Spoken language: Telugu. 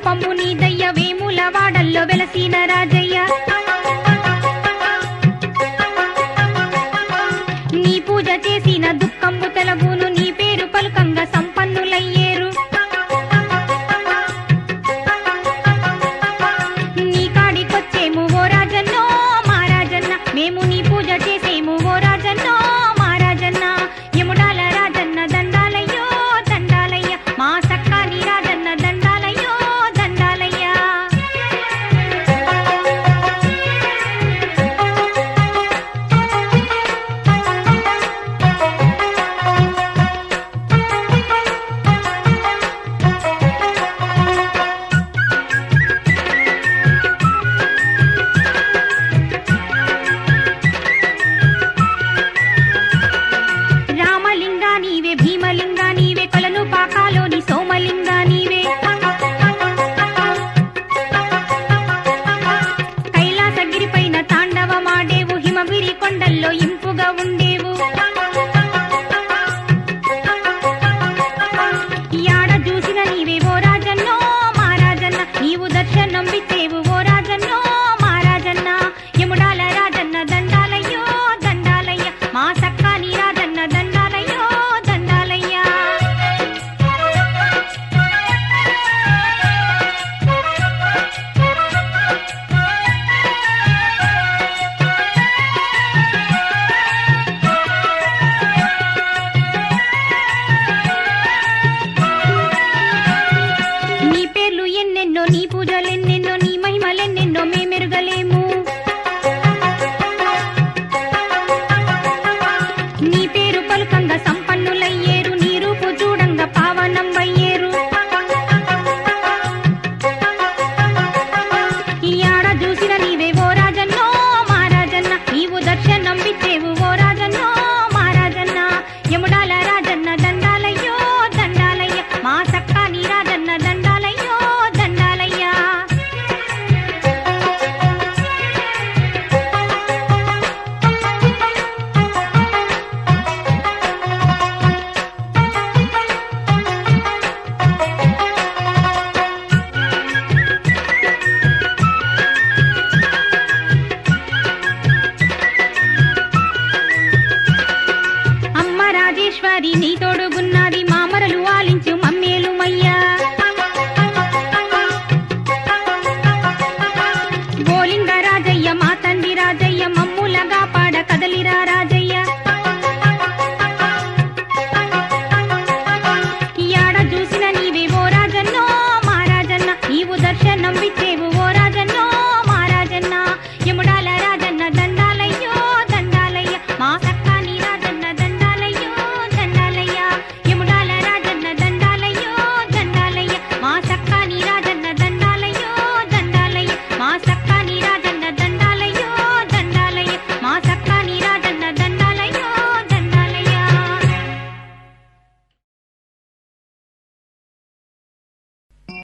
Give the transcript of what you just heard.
రూపము నీదయ్య వేముల వాడల్లో వెలసిన రాజయ్య నీ పూజ చేసిన దుఃఖంబు తెలగును నీ పేరు పలుకంగా సంపన్నులయ్యేరు నీ కాడికొచ్చేము ఓ రాజన్నో మా రాజన్న మేము నీ పూజ చేసేము ఓ రాజన్నో మా రాజన్న యముడాల రాజన్న దండాలయ్యో దండాలయ్య మా సక్కాని రాజన్న దండాలయ్యో దండాలయ్య రామలింగా నీవే భీమలింగా నీవే కొలను పాకాలోని సోమలింగా నీవే కైలాసగిరిపైన తాండవమాడేవు హిమగిరి కొండల్లో ఇంపుగా ఉండేవు యాడ చూసిన నీవే ఓ రాజన్నో మా రాజన్న నీవు దర్శనం ఇచ్చేవు ఓ రాజన్నో మా రాజన్న యముడాల రాజన్న దండాలయ్యో దండాలయ్య మా సక్కాని రాజన్న దండాలయ్యో దండాలయ్య నీ పేర్లు ఎన్నెన్నో నీ పూజలెన్నెన్నో నీ మహిమలెన్నెన్నో మేమెరుగలేము నీ పేరు పలుకంగా సంపన్నులయ్యేరు నీ రూపు చూడంగా పావనం అయ్యేరు ఈ ఆడ చూసిన నీవే ఓ రాజన్నో మా రాజన్న నీవు దర్శనం ఇచ్చేవు ఓ రాజన్నో మా రాజన్న యముడాల రాజన్న దండాలయ్యో దండాలయ్య మా సక్కాని రాజన్న దండాలయ్యో దండాలయ్య అమ్మ రాజేశ్వరి నీ తోడుగున్నది